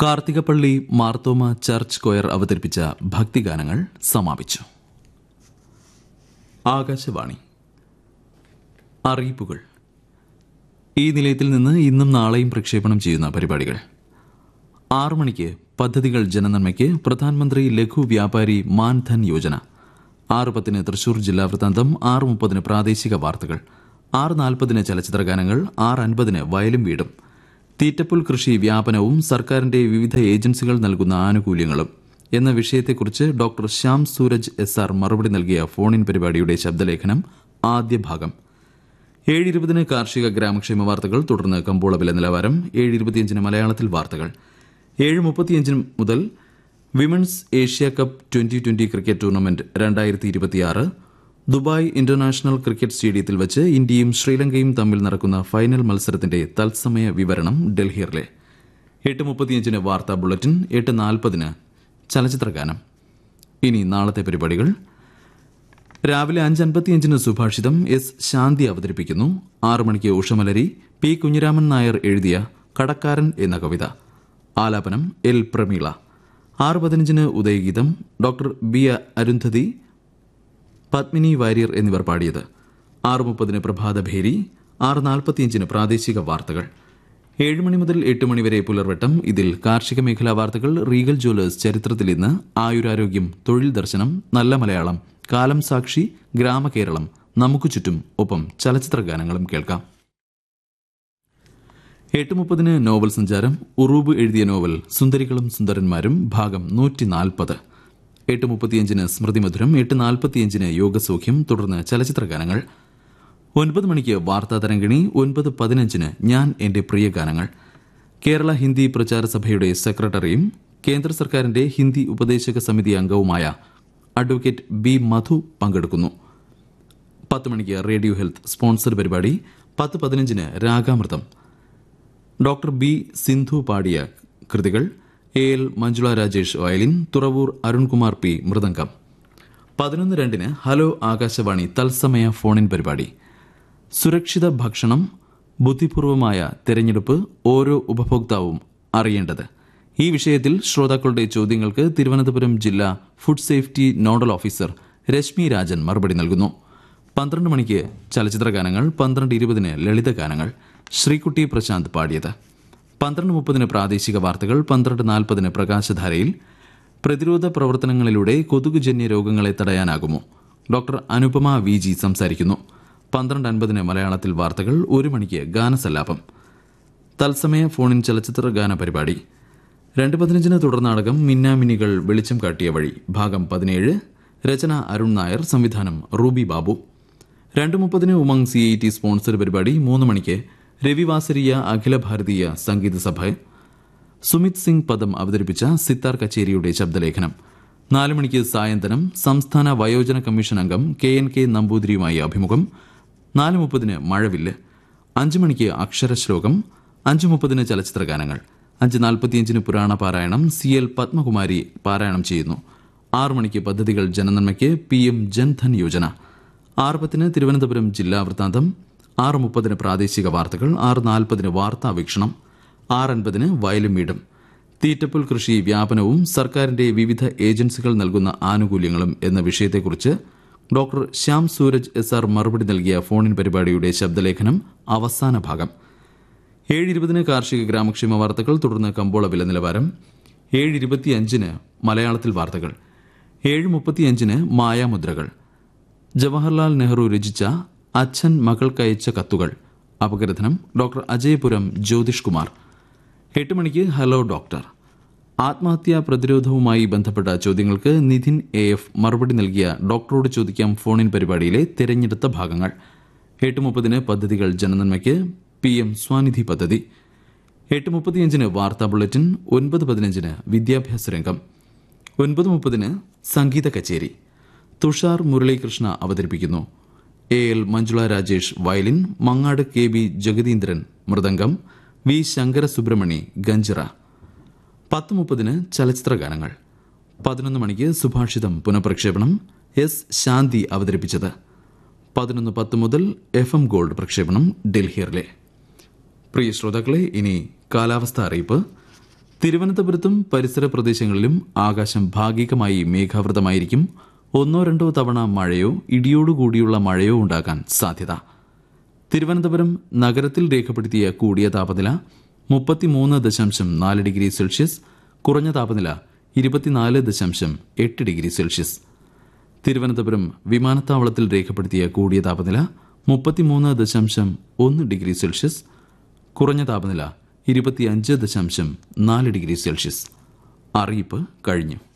Karthikappally Marthoma church square അവതരിപ്പിച്ച ഭക്തിഗാനങ്ങൾ സമാപിച്ചു ആകാശവാണി അറിയിപ്പുകൾ ഈ നിലയത്തിൽ നിന്ന് ഇന്നും നാളെയും പ്രക്ഷേപണം ചെയ്യുന്ന പരിപാടികൾ ആറു മണിക്ക് പദ്ധതികൾ ജനനന്മയ്ക്ക് പ്രധാനമന്ത്രി ലഘു വ്യാപാരി മാൻധൻ യോജന ആറ് പത്തിന് തൃശൂർ ജില്ലാ വൃത്താന്തം ആറ് മുപ്പതിന് പ്രാദേശിക വാർത്തകൾ ആറ് നാൽപ്പതിന് ചലച്ചിത്ര ഗാനങ്ങൾ ആറ് അൻപതിന് വയലും വീടും തീറ്റപ്പുൽ കൃഷി വ്യാപനവും സർക്കാരിന്റെ വിവിധ ഏജൻസികൾ നൽകുന്ന ആനുകൂല്യങ്ങളും എന്ന വിഷയത്തെക്കുറിച്ച് doctor Shyam Sooraj S R മറുപടി നൽകിയ ഫോണിൻ പരിപാടിയുടെ ശബ്ദലേഖനം ആദ്യ ഭാഗം ഏഴ് ഇരുപതിന് കാർഷിക ഗ്രാമക്ഷേമ വാർത്തകൾ തുടർന്ന് കമ്പോള വില നിലവാരം ഏഴ് ഇരുപത്തിയഞ്ചിന് മലയാളത്തിൽ വാർത്തകൾ ഏഴ് മുപ്പത്തിയഞ്ചിന് മുതൽ women's Asia cup twenty twenty cricket tournament രണ്ടായിരത്തി ഇരുപത്തിയാറ് ദുബായ് ഇന്റർനാഷണൽ ക്രിക്കറ്റ് സ്റ്റേഡിയത്തിൽ വെച്ച് ഇന്ത്യയും ശ്രീലങ്കയും തമ്മിൽ നടക്കുന്ന ഫൈനൽ മത്സരത്തിന്റെ തത്സമയ വിവരണം ഡൽഹിയിലെ എട്ട് മുപ്പത്തിയഞ്ചിന് വാർത്താ ബുള്ളറ്റിൻ എട്ട് നാൽപ്പതിന് ചലച്ചിത്രഗാനം ഇനി നാളത്തെ പരിപാടികൾ രാവിലെ അഞ്ച് അൻപത്തിയഞ്ചിന് സുഭാഷിതം എസ് ശാന്തി അവതരിപ്പിക്കുന്നു ആറു മണിക്ക് ഉഷമലരി പി കുഞ്ഞിരാമൻ നായർ എഴുതിയ കടക്കാരൻ എന്ന കവിത ആലാപനം എൽ പ്രമീള ആറ് പതിനഞ്ചിന് ഉദയഗീതം ഡോക്ടർ ബി അരുന്ധതി പത്മിനി വാര്യർ എന്നിവർ പാടിയത് ആറ് മുപ്പതിന് പ്രഭാതഭേരി ആറ് നാൽപ്പത്തിയഞ്ചിന് പ്രാദേശിക വാർത്തകൾ ഏഴ് മണി മുതൽ എട്ട് മണി വരെ പുലർവട്ടം ഇതിൽ കാർഷിക മേഖലാ വാർത്തകൾ റീഗൽ ജ്വല്ലേഴ്സ് ചരിത്രത്തിൽ ഇന്ന് ആയുരാരോഗ്യം തൊഴിൽ ദർശനം നല്ല മലയാളം കാലം സാക്ഷി ഗ്രാമകേരളം നമുക്ക് ചുറ്റും ഒപ്പം ചലച്ചിത്ര ഗാനങ്ങളും കേൾക്കാം എട്ട് മുപ്പതിന് നോവൽ സഞ്ചാരം ഉറൂബ് എഴുതിയ നോവൽ സുന്ദരികളും സുന്ദരന്മാരും ഭാഗം നൂറ്റി നാൽപ്പത് എട്ട് മുപ്പത്തിയഞ്ചിന് സ്മൃതിമധുരം എട്ട് നാൽപ്പത്തിയഞ്ചിന് യോഗസൗഖ്യം തുടർന്ന് ചലച്ചിത്ര ഗാനങ്ങൾ ഒൻപത് മണിക്ക് വാർത്താ തരംഗിണി ഒൻപത് പതിനഞ്ചിന് ഞാൻ എന്റെ പ്രിയ ഗാനങ്ങൾ കേരള ഹിന്ദി പ്രചാര സഭയുടെ സെക്രട്ടറിയും കേന്ദ്ര സർക്കാരിന്റെ ഹിന്ദി ഉപദേശക സമിതി അംഗവുമായ അഡ്വക്കേറ്റ് ബി മധു പങ്കെടുക്കുന്നു പത്ത് മണിക്ക് റേഡിയോ ഹെൽത്ത് സ്പോൺസർ പരിപാടി പത്ത് പതിനഞ്ചിന് രാഗാമൃതം ഡോക്ടർ ബി സിന്ധു പാടിയ കൃതികൾ A L Manjula Rajesh violin Thuravoor Arunkumar P മൃദംഗം പതിനൊന്ന് രണ്ടിന് ഹലോ ആകാശവാണി തത്സമയ ഫോണിൻ പരിപാടി സുരക്ഷിത ഭക്ഷണം ബുദ്ധിപൂർവമായ തെരഞ്ഞെടുപ്പ് ഓരോ ഉപഭോക്താവും അറിയേണ്ടത് ഈ വിഷയത്തിൽ ശ്രോതാക്കളുടെ ചോദ്യങ്ങൾക്ക് തിരുവനന്തപുരം ജില്ലാ food safety nodal officer Reshmi Rajan മറുപടി നൽകുന്നു പന്ത്രണ്ട് മണിക്ക് ചലച്ചിത്ര ഗാനങ്ങൾ പന്ത്രണ്ട് ഇരുപതിന് ലളിത ഗാനങ്ങൾ ശ്രീകുട്ടി പ്രശാന്ത് പാടിയത് പന്ത്രണ്ട് മുപ്പതിന് പ്രാദേശിക വാർത്തകൾ പന്ത്രണ്ട് നാൽപ്പതിന് പ്രകാശധാരയിൽ പ്രതിരോധ പ്രവർത്തനങ്ങളിലൂടെ കൊതുകുജന്യ രോഗങ്ങളെ തടയാനാകുമോ ഡോക്ടർ അനുപമ വി ജി സംസാരിക്കുന്നു പന്ത്രണ്ട് അൻപതിന് മലയാളത്തിൽ വാർത്തകൾ ഒരു മണിക്ക് ഗാനസല്ലാപം തത്സമയ ഫോണിൻ ചലച്ചിത്ര ഗാന പരിപാടി രണ്ട് പതിനഞ്ചിന് തുടർനാടകം മിന്നാമിനികൾ വെളിച്ചം കാട്ടിയ വഴി ഭാഗം പതിനേഴ് രചന അരുൺ നായർ സംവിധാനം റൂബി ബാബു രണ്ട് മുപ്പതിന് Umang C I T sponsor പരിപാടി മൂന്ന് മണിക്ക് രവിവാസരീയ അഖില ഭാരതീയ സംഗീത സഭ സുമിത് സിംഗ് പദം അവതരിപ്പിച്ച സിത്താർ കച്ചേരിയുടെ ശബ്ദലേഖനം നാല് മണിക്ക് സായന്തനം സംസ്ഥാന വയോജന കമ്മീഷൻ അംഗം കെ എൻ കെ നമ്പൂതിരിയുമായി അഭിമുഖം നാല് മുപ്പതിന് മഴവില്ല് അഞ്ച് മണിക്ക് അക്ഷരശ്ലോകം അഞ്ച് മുപ്പതിന് ചലച്ചിത്ര ഗാനങ്ങൾ അഞ്ച് നാൽപ്പത്തിയഞ്ചിന് പുരാണ പാരായണം സി എൽ പത്മകുമാരി പാരായണം ചെയ്യുന്നു ആറു മണിക്ക് പദ്ധതികൾ ജനനന്മയ്ക്ക് പി എം ജൻധൻ യോജന ആറ് പത്തിന് തിരുവനന്തപുരം ജില്ലാ വൃത്താന്തം ആറ് മുപ്പതിന് പ്രാദേശിക വാർത്തകൾ ആറ് നാൽപ്പതിന് വാർത്താ വീക്ഷണം ആറ് അൻപതിന് വയലും വീടും തീറ്റപ്പുൽ കൃഷി വ്യാപനവും സർക്കാരിന്റെ വിവിധ ഏജൻസികൾ നൽകുന്ന ആനുകൂല്യങ്ങളും എന്ന വിഷയത്തെക്കുറിച്ച് doctor Shyam Sooraj S R മറുപടി നൽകിയ ഫോണിൻ പരിപാടിയുടെ ശബ്ദലേഖനം അവസാന ഭാഗം ഏഴ് ഇരുപതിന് കാർഷിക ഗ്രാമക്ഷേമ വാർത്തകൾ തുടർന്ന് കമ്പോള വില നിലവാരം ഏഴ് ഇരുപത്തിയഞ്ചിന് മലയാളത്തിൽ വാർത്തകൾ ഏഴ് മുപ്പത്തിയഞ്ചിന് മായാമുദ്രകൾ ജവഹർലാൽ നെഹ്റു രചിച്ച അച്ഛൻ മകൾക്കയച്ച കത്തുകൾ അപഗ്രഥനം ഡോക്ടർ അജയപുരം ജ്യോതിഷ് കുമാർ എട്ട് മണിക്ക് ഹലോ ഡോക്ടർ ആത്മഹത്യാ പ്രതിരോധവുമായി ബന്ധപ്പെട്ട ചോദ്യങ്ങൾക്ക് നിതിൻ എ എഫ് മറുപടി നൽകിയ ഡോക്ടറോട് ചോദിക്കാം ഫോണിൻ പരിപാടിയിലെ തിരഞ്ഞെടുത്ത ഭാഗങ്ങൾ എട്ട് മുപ്പതിന് പദ്ധതികൾ ജനനന്മയ്ക്ക് പി എം സ്വാനിധി പദ്ധതി എട്ട് മുപ്പത്തിയഞ്ചിന് വാർത്താ ബുള്ളറ്റിൻ ഒൻപത് പതിനഞ്ചിന് വിദ്യാഭ്യാസ രംഗം ഒൻപത് മുപ്പതിന് സംഗീത കച്ചേരി തുഷാർ മുരളീകൃഷ്ണ അവതരിപ്പിക്കുന്നു A L Manjula Rajesh violin Mangad K B Jagatheendran മൃദംഗം വി ശങ്കര സുബ്രഹ്മണി ഗഞ്ചിറ പത്ത് മുപ്പതിന് ചലച്ചിത്ര ഗാനങ്ങൾ പതിനൊന്ന് മണിക്ക് സുഭാഷിതം പുനഃപ്രക്ഷേപണം എസ് ശാന്തി അവതരിപ്പിച്ചത് പതിനൊന്ന് പത്ത് മുതൽ എഫ് എം ഗോൾഡ് പ്രക്ഷേപണം ഡൽഹിയറിലെ പ്രിയ ശ്രോതാക്കളെ ഇനി കാലാവസ്ഥ അറിയിപ്പ് തിരുവനന്തപുരത്തും പരിസര പ്രദേശങ്ങളിലും ആകാശം ഭാഗികമായി മേഘാവൃതമായിരിക്കും ഒന്നോ രണ്ടോ തവണ മഴയോ ഇടിയോടുകൂടിയുള്ള മഴയോ ഉണ്ടാകാൻ സാധ്യത തിരുവനന്തപുരം നഗരത്തിൽ രേഖപ്പെടുത്തിയ കൂടിയ താപനില മുപ്പത്തിമൂന്ന് ദശാംശം നാല് ഡിഗ്രി സെൽഷ്യസ് കുറഞ്ഞ താപനില ഇരുപത്തിനാല് ദശാംശം എട്ട് ഡിഗ്രി സെൽഷ്യസ് തിരുവനന്തപുരം വിമാനത്താവളത്തിൽ രേഖപ്പെടുത്തിയ കൂടിയ താപനില മുപ്പത്തിമൂന്ന് ദശാംശം ഒന്ന് ഡിഗ്രി സെൽഷ്യസ് കുറഞ്ഞ താപനില ഇരുപത്തിയഞ്ച് ദശാംശം നാല് ഡിഗ്രി സെൽഷ്യസ് അറിയിപ്പ് കഴിഞ്ഞു